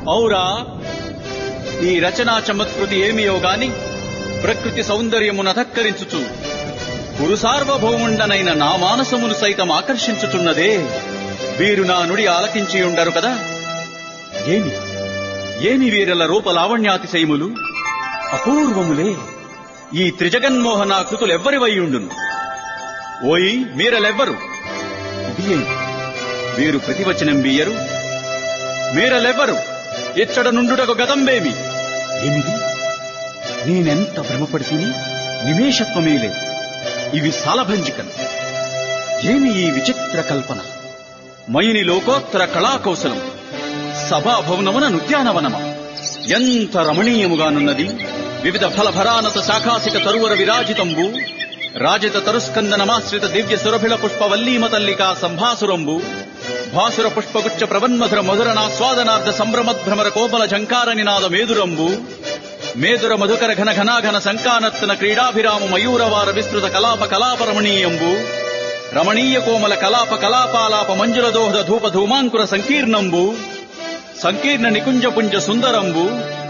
ఔరా ఈ రచనా చమత్కృతి ఏమియో గాని ప్రకృతి సౌందర్యమును అధక్కరించుచు గురు సార్వభౌముండనైన నా మానసమును సైతం ఆకర్షించుచున్నదే వీరు నా నుడి ఆలకించి ఉండరు కదా ఏమి ఏమి వీరల రూప లావణ్యాతిశయములు అపూర్వములే ఈ త్రిజగన్మోహనాకృతులు ఎవ్వరివైయుండును ఓయి మీరలెవ్వరు ఇది ఏమి? వీరు ప్రతివచనం బియ్యరు మీరలెవ్వరు ఇచ్చట నుండుటకు గతంబేమి ఏమిది నేనెంత భ్రమపడితిని నిమేషత్వమేలే ఇవి సాలభంజికలు ఏమి ఈ విచిత్ర కల్పన మయుని లోకోత్తర కళాకౌశలం సభాభవనమున నృత్యానవనమ ఎంత రమణీయముగానున్నది వివిధ ఫలభరానత శాఖాసిక తరువర విరాజితంబు రాజిత తరుస్కందనమాశ్రిత దివ్య సురభిళ పుష్ప వల్లీమ తల్లికా సంభాసురంబు భాసుర పుష్పగుచ్చ ప్రవన్మధుర మధురనాస్వాదనార్థ సంభ్రమద్భ్రమర కోమల ఝంకార నినాద మేదురంబు మేదుర మధుకర ఘన ఘనాఘన సంకానత్తన క్రీడాభిరామ మయూరవార విస్తృత కలాప కలాప రమణీయంబు రమణీయ కోమల కలాప కలాపాలాప మంజుల దోహద ధూప ధూమాంకుర సంకీర్ణంబు సంకీర్ణ నికుంజ పుంజ సుందరంబు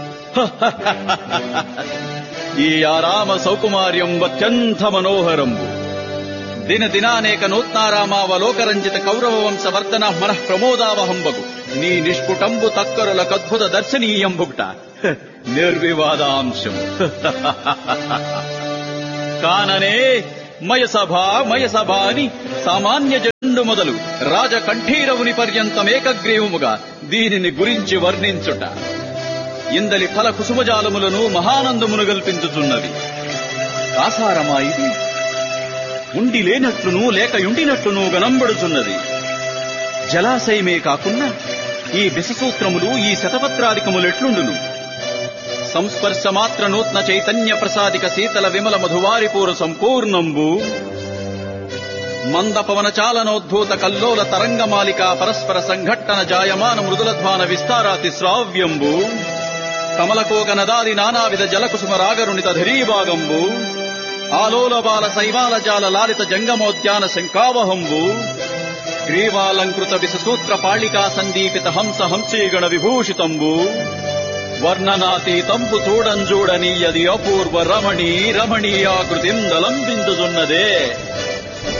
ఈ ఆరామ సౌకుమార్యం అత్యంత మనోహరంబు దిన దినానేక నూత్నారామావలోకరంజిత కౌరవ వంశ వర్ధన మనః ప్రమోదావహంబగు నీ నిష్పుటంబు తక్కరుల కద్భుత దర్శనీయంబుట నిర్వివాదాంశం కాననే మయసభ మయసభ అని సామాన్య జండు మొదలు రాజకంఠీరవుని పర్యంతం ఏకగ్రీవముగా దీనిని గురించి వర్ణించుట ఇందలి ఫల కుసుమజాలములను మహానందమును గల్పించుచున్నది కాసారమా ఇది ఉండి లేనట్లును లేక ఉండినట్లును గనంబడుచున్నది జలాశయమే కాకుండా ఈ విషసూత్రములు ఈ శతపత్రాధికములెట్లుండును సంస్పర్శ మాత్ర నూత్న చైతన్య ప్రసాదిక శీతల విమల మధువారిపూర సంపూర్ణంబు మంద పవన చాలనోద్భూత కల్లోల తరంగమాలిక పరస్పర సంఘట్టన జాయమాన మృదులధ్వాన విస్తారాతి శ్రావ్యంబు కమలకోక నదాది నానావిధ జలకుసుమ రాగరుణిత ధరీభాగంబు ఆలోల బాల శైవాల జాల లాలిత జంగమోద్యాన శంకావహంబు గ్రీవాలంకృత విససూత్ర పాళికా సందీపిత హంస హంసీగణ విభూషితంబు వర్ణనాతీతంబు చూడంజూడనీయది అపూర్వ రమణీ రమణీయాకృతిం దలంబిందుచున్నదే